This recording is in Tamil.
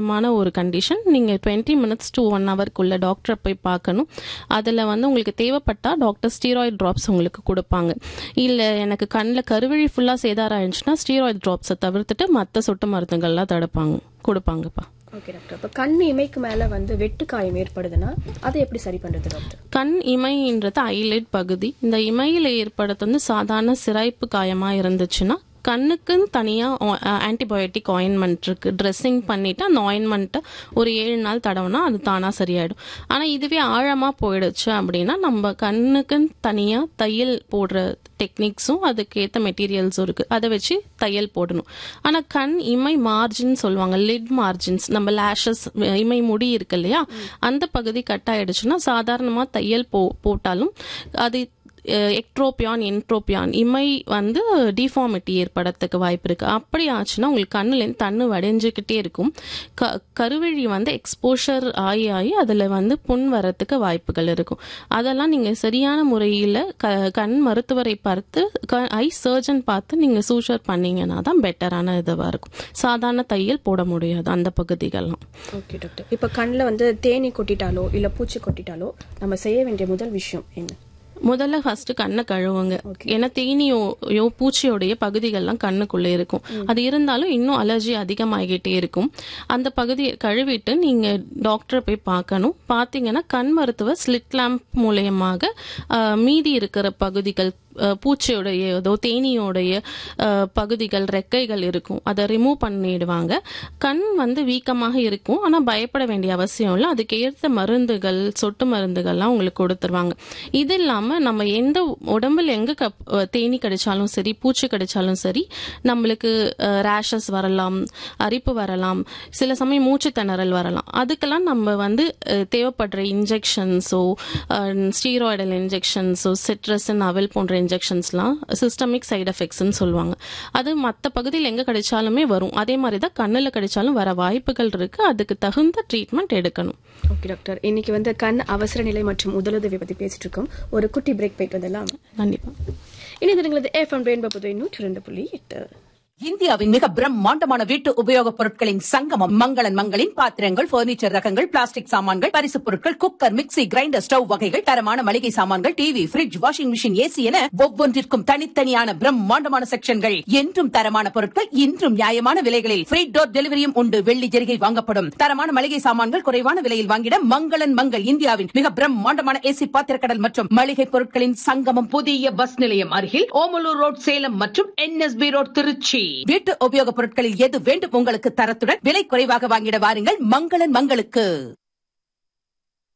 தீவிரமான ஒரு கண்டிஷன் நீங்கள் டுவெண்ட்டி மினிட்ஸ் டு ஒன் ஹவர்க்குள்ள டாக்டரை போய் பார்க்கணும் அதில் வந்து உங்களுக்கு தேவைப்பட்டா டாக்டர் ஸ்டீராய்டு ட்ராப்ஸ் உங்களுக்கு கொடுப்பாங்க இல்லை எனக்கு கண்ணில் கருவழி ஃபுல்லாக சேதாரம் ஆயிடுச்சுன்னா ஸ்டீராய்டு ட்ராப்ஸை தவிர்த்துட்டு மற்ற சொட்டு மருந்துகள்லாம் தடுப்பாங்க கொடுப்பாங்கப்பா ஓகே டாக்டர் அப்ப கண் இமைக்கு மேல வந்து வெட்டு காயம் ஏற்படுதுன்னா அதை எப்படி சரி பண்றது டாக்டர் கண் இமைன்றது ஐலைட் பகுதி இந்த இமையில் ஏற்படுறது வந்து சாதாரண சிராய்ப்பு காயமா இருந்துச்சுன்னா கண்ணுக்குன்னு தனியாக ஆன்டிபயோட்டிக் ஆயின்மெண்ட் இருக்கு ட்ரெஸ்ஸிங் பண்ணிட்டு அந்த ஆயின்மெண்ட்டை ஒரு ஏழு நாள் தடவுனா அது தானாக சரியாயிடும் ஆனால் இதுவே ஆழமாக போயிடுச்சு அப்படின்னா நம்ம கண்ணுக்குன்னு தனியாக தையல் போடுற டெக்னிக்ஸும் அதுக்கேற்ற மெட்டீரியல்ஸும் இருக்கு அதை வச்சு தையல் போடணும் ஆனால் கண் இமை மார்ஜின் சொல்லுவாங்க லிட் மார்ஜின்ஸ் நம்ம லேஷஸ் இமை முடி இருக்கு இல்லையா அந்த பகுதி கட் ஆயிடுச்சுன்னா சாதாரணமாக தையல் போ போட்டாலும் அது எக்ட்ரோபியான் என்ட்ரோபியான் இமை வந்து டிஃபார்மிட்டி ஏற்படறதுக்கு வாய்ப்பு இருக்கு அப்படி ஆச்சுன்னா உங்களுக்கு கண்ணுலேருந்து தண்ணு வடைஞ்சுக்கிட்டே இருக்கும் க கருவழி வந்து எக்ஸ்போஷர் ஆகி ஆகி அதில் வந்து புண் வரத்துக்கு வாய்ப்புகள் இருக்கும் அதெல்லாம் நீங்கள் சரியான முறையில் க கண் மருத்துவரை பார்த்து க ஐ சர்ஜன் பார்த்து நீங்கள் சூஷர் பண்ணீங்கன்னா தான் பெட்டரான இதுவாக இருக்கும் சாதாரண தையல் போட முடியாது அந்த பகுதிகள்லாம் ஓகே டாக்டர் இப்ப கண்ணுல வந்து தேனி கொட்டிட்டாலோ இல்ல பூச்சி கொட்டிட்டாலோ நம்ம செய்ய வேண்டிய முதல் விஷயம் என்ன முதல்ல ஃபர்ஸ்ட் கண்ணை கழுவுங்க ஏன்னா தேனியோ யோ பூச்சியோடைய பகுதிகள்லாம் கண்ணுக்குள்ளே இருக்கும் அது இருந்தாலும் இன்னும் அலர்ஜி அதிகமாகிட்டே இருக்கும் அந்த பகுதியை கழுவிட்டு நீங்க டாக்டரை போய் பார்க்கணும் பார்த்தீங்கன்னா கண் மருத்துவர் ஸ்லிட் லேம்ப் மூலியமாக ஆஹ், மீதி இருக்கிற பகுதிகள் ஆஹ், பூச்சியோடைய ஏதோ தேனியோடைய ஆஹ், பகுதிகள் ரெக்கைகள் இருக்கும் அதை ரிமூவ் பண்ணிடுவாங்க கண் வந்து வீக்கமாக இருக்கும் ஆனால் பயப்பட வேண்டிய அவசியம் இல்லை அதுக்கு ஏற்ற மருந்துகள் சொட்டு மருந்துகள்லாம் உங்களுக்கு கொடுத்துருவாங்க இது இல்லாமல் நம்ம எந்த உடம்புல எங்கே கப் அஹ் தேனி கடிச்சாலும் சரி பூச்சி கடிச்சாலும் சரி நம்மளுக்கு ரேஷஸ் வரலாம் அரிப்பு வரலாம் சில சமயம் மூச்சு திணறல் வரலாம் அதுக்கெல்லாம் நம்ம வந்து அஹ், தேவைப்படுற இன்ஜெக்ஷன்ஸோ ஸ்டீராய்டல் இன்ஜெக்ஷன்ஸோ சிட்ரஸன் அவல் போன்ற இன்ஜெக்ஷன்ஸ்லாம் சிஸ்டமிக் சைடு எஃபெக்ட்ஸ்னு சொல்லுவாங்க அது மற்ற பகுதியில் எங்கே கிடைச்சாலுமே வரும் அதே மாதிரி தான் கண்ணில் கிடைச்சாலும் வர வாய்ப்புகள் இருக்கு அதுக்கு தகுந்த ட்ரீட்மெண்ட் எடுக்கணும் ஓகே டாக்டர் இன்னைக்கு வந்து கண் அவசர நிலை மற்றும் முதலுதவி பத்தி பேசிட்டு இருக்கோம் ஒரு குட்டி பிரேக் போயிட்டு வந்துடலாம் கண்டிப்பாக இனி இது எஃப்எம் ரெயின்போ புதுவை நூற்றி ரெண்டு புள்ளி எட்டு இந்தியாவின் மிக பிரம்மாண்டமான வீட்டு உபயோகப் பொருட்களின் சங்கமம் மங்களன் மங்களின் பாத்திரங்கள் பர்னிச்சர் ரகங்கள் பிளாஸ்டிக் சாமான்கள் பரிசுப் பொருட்கள் குக்கர் மிக்ஸி கிரைண்டர் ஸ்டவ் வகைகள் தரமான மளிகை சாமான்கள் TV fridge washing machine AC என ஒவ்வொன்றிற்கும் தனித்தனியான பிரம்மாண்டமான செக்ஷன்கள் என்றும் தரமான பொருட்கள் இன்றும் நியாயமான விலைகளில் ஃப்ரீ டோர் டெலிவரியும் உண்டு வெள்ளி ஜெரிகை வாங்கப்படும் தரமான மளிகை சாமான்கள் குறைவான விலையில் வாங்கிட மங்களன் மங்கள் இந்தியாவின் மிக பிரம்மாண்டமான ஏசி பாத்திரக்கடல் மற்றும் மளிகை பொருட்களின் சங்கமம் புதிய பஸ் நிலையம் அருகில் ஓமலூர் ரோட் சேலம் மற்றும் என்எஸ்பி ரோட் திருச்சி வீட்டு உபயோகப் பொருட்களில் எது வேண்டும் உங்களுக்கு தரத்துடன் விலை குறைவாக வாங்கிட வாருங்கள் மங்களன் மங்களுக்கு